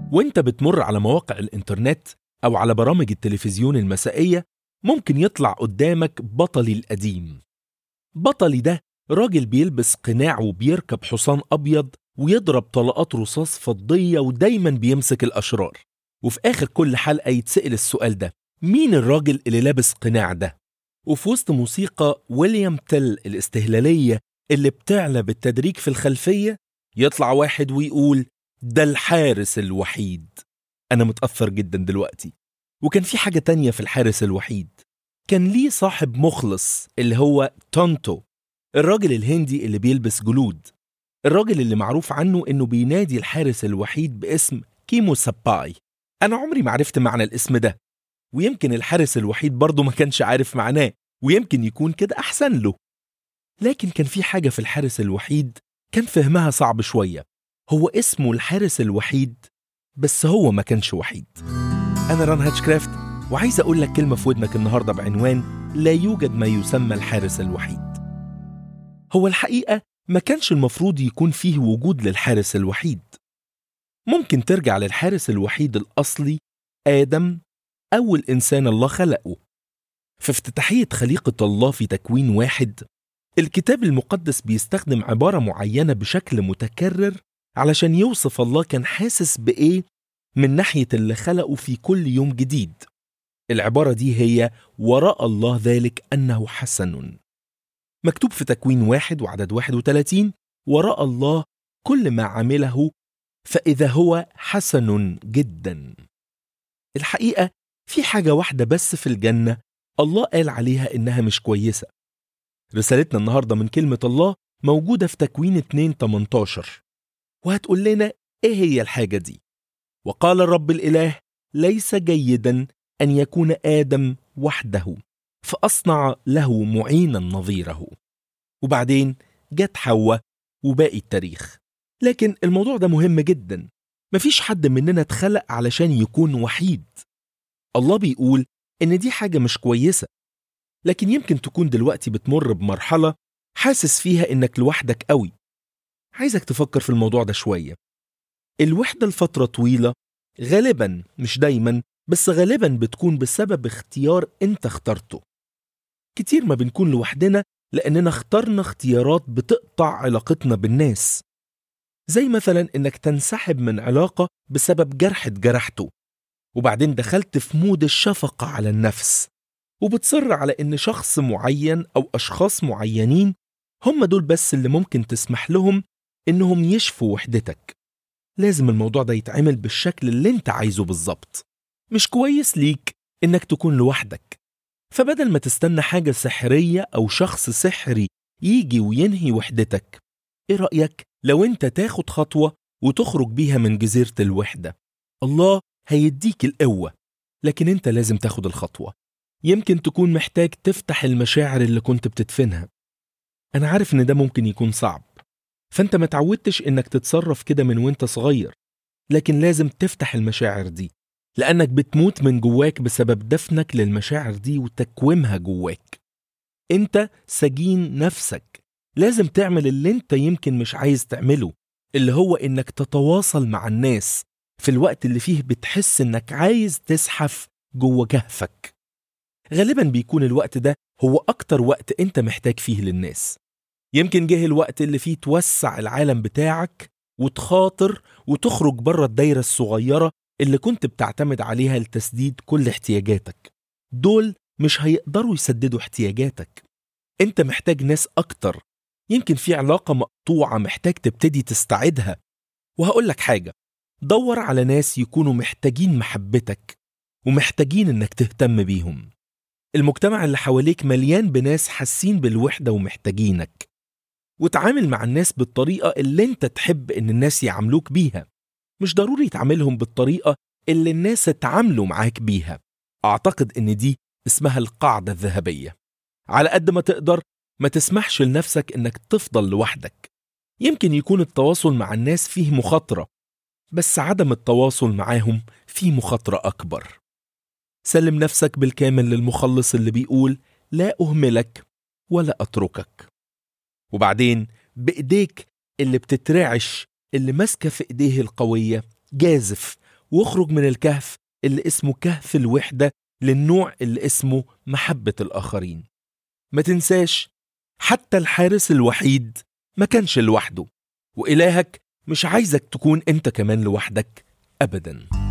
وانت بتمر على مواقع الانترنت او على برامج التلفزيون المسائيه ممكن يطلع قدامك بطلي القديم بطلي ده راجل بيلبس قناع وبيركب حصان ابيض ويضرب طلقات رصاص فضيه ودايما بيمسك الاشرار وفي اخر كل حلقه يتسال السؤال ده مين الراجل اللي لابس قناع ده وفي وسط موسيقى ويليام تيل الاستهلاليه اللي بتعلى بالتدريج في الخلفيه يطلع واحد ويقول ده الحارس الوحيد أنا متأثر جدا دلوقتي وكان في حاجة تانية في الحارس الوحيد كان ليه صاحب مخلص اللي هو تونتو الراجل الهندي اللي بيلبس جلود الراجل اللي معروف عنه إنه بينادي الحارس الوحيد باسم كيمو ساباي أنا عمري ما عرفت معنى الاسم ده ويمكن الحارس الوحيد برضه ما كانش عارف معناه ويمكن يكون كده أحسن له لكن كان في حاجة في الحارس الوحيد كان فهمها صعب شوية هو اسمه الحارس الوحيد بس هو ما كانش وحيد أنا ران هاتشكرافت وعايز أقول لك كلمة في ودنك النهاردة بعنوان لا يوجد ما يسمى الحارس الوحيد هو الحقيقة ما كانش المفروض يكون فيه وجود للحارس الوحيد ممكن ترجع للحارس الوحيد الأصلي آدم أول إنسان الله خلقه في افتتاحية خليقة الله في تكوين واحد الكتاب المقدس بيستخدم عبارة معينة بشكل متكرر علشان يوصف الله كان حاسس بإيه من ناحية اللي خلقه في كل يوم جديد العبارة دي هي وراء الله ذلك أنه حسن مكتوب في تكوين واحد وعدد واحد وثلاثين وراء الله كل ما عمله فإذا هو حسن جدا الحقيقة في حاجة واحدة بس في الجنة الله قال عليها إنها مش كويسة رسالتنا النهاردة من كلمة الله موجودة في تكوين 2 18 وهتقول لنا إيه هي الحاجة دي وقال الرب الإله ليس جيدا أن يكون آدم وحده فأصنع له معينا نظيره وبعدين جت حواء وباقي التاريخ لكن الموضوع ده مهم جدا مفيش حد مننا اتخلق علشان يكون وحيد الله بيقول إن دي حاجة مش كويسة لكن يمكن تكون دلوقتي بتمر بمرحلة حاسس فيها إنك لوحدك قوي عايزك تفكر في الموضوع ده شوية الوحدة لفترة طويلة غالبا مش دايما بس غالبا بتكون بسبب اختيار انت اخترته كتير ما بنكون لوحدنا لأننا اخترنا اختيارات بتقطع علاقتنا بالناس زي مثلا انك تنسحب من علاقة بسبب جرح اتجرحته وبعدين دخلت في مود الشفقة على النفس وبتصر على ان شخص معين او اشخاص معينين هم دول بس اللي ممكن تسمح لهم انهم يشفوا وحدتك لازم الموضوع ده يتعمل بالشكل اللي انت عايزه بالظبط مش كويس ليك انك تكون لوحدك فبدل ما تستنى حاجة سحرية او شخص سحري يجي وينهي وحدتك ايه رأيك لو انت تاخد خطوة وتخرج بيها من جزيرة الوحدة الله هيديك القوة لكن انت لازم تاخد الخطوة يمكن تكون محتاج تفتح المشاعر اللي كنت بتدفنها أنا عارف إن ده ممكن يكون صعب فأنت ما تعودتش إنك تتصرف كده من وإنت صغير لكن لازم تفتح المشاعر دي لأنك بتموت من جواك بسبب دفنك للمشاعر دي وتكويمها جواك أنت سجين نفسك لازم تعمل اللي أنت يمكن مش عايز تعمله اللي هو إنك تتواصل مع الناس في الوقت اللي فيه بتحس إنك عايز تزحف جوه كهفك غالبا بيكون الوقت ده هو أكتر وقت أنت محتاج فيه للناس يمكن جه الوقت اللي فيه توسع العالم بتاعك وتخاطر وتخرج بره الدايرة الصغيرة اللي كنت بتعتمد عليها لتسديد كل احتياجاتك دول مش هيقدروا يسددوا احتياجاتك انت محتاج ناس أكتر يمكن في علاقة مقطوعة محتاج تبتدي تستعيدها وهقول لك حاجة دور على ناس يكونوا محتاجين محبتك ومحتاجين انك تهتم بيهم المجتمع اللي حواليك مليان بناس حاسين بالوحدة ومحتاجينك وتعامل مع الناس بالطريقة اللي انت تحب ان الناس يعاملوك بيها مش ضروري تعاملهم بالطريقة اللي الناس اتعاملوا معاك بيها أعتقد إن دي اسمها القاعدة الذهبية على قد ما تقدر ما تسمحش لنفسك إنك تفضل لوحدك يمكن يكون التواصل مع الناس فيه مخاطرة بس عدم التواصل معاهم فيه مخاطرة أكبر سلم نفسك بالكامل للمخلص اللي بيقول لا أهملك ولا أتركك وبعدين بإيديك اللي بتترعش اللي ماسكة في إيديه القوية جازف واخرج من الكهف اللي اسمه كهف الوحدة للنوع اللي اسمه محبة الآخرين ما تنساش حتى الحارس الوحيد ما كانش لوحده وإلهك مش عايزك تكون أنت كمان لوحدك أبداً